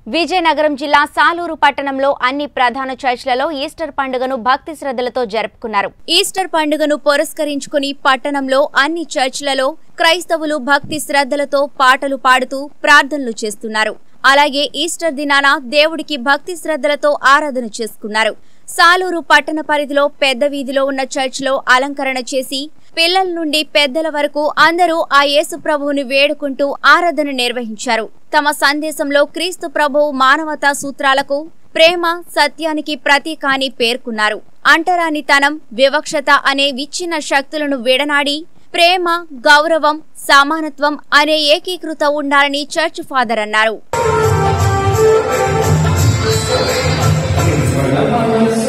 విజయనగరం జిల్లా సాలూరు పట్టణంలో అన్ని ప్రధాన చర్చ్లలో ఈస్టర్ పండుగను భక్తి శ్రద్ధలతో జరుపుకున్నారు ఈస్టర్ పండుగను పురస్కరించుకుని పట్టణంలో అన్ని చర్చ్లలో క్రైస్తవులు భక్తి శ్రద్ధలతో పాటలు పాడుతూ ప్రార్థనలు చేస్తున్నారు అలాగే ఈస్టర్ దినాన దేవుడికి భక్తి శ్రద్ధలతో ఆరాధన చేసుకున్నారు సాలూరు పట్టణ పరిధిలో పెద్ద వీధిలో ఉన్న చర్చ్లో అలంకరణ చేసి పిల్లల నుండి పెద్దల వరకు అందరూ ఆ యేసు ప్రభువుని వేడుకుంటూ ఆరాధన నిర్వహించారు తమ సందేశంలో క్రీస్తు ప్రభువు మానవతా సూత్రాలకు ప్రేమ సత్యానికి ప్రతీక అని పేర్కొన్నారు అంటరానితనం వివక్షత అనే విచ్ఛిన్న శక్తులను విడనాడి ప్రేమ గౌరవం సమానత్వం అనే ఏకీకృత ఉండాలని చర్చ్ ఫాదర్ అన్నారు మనసు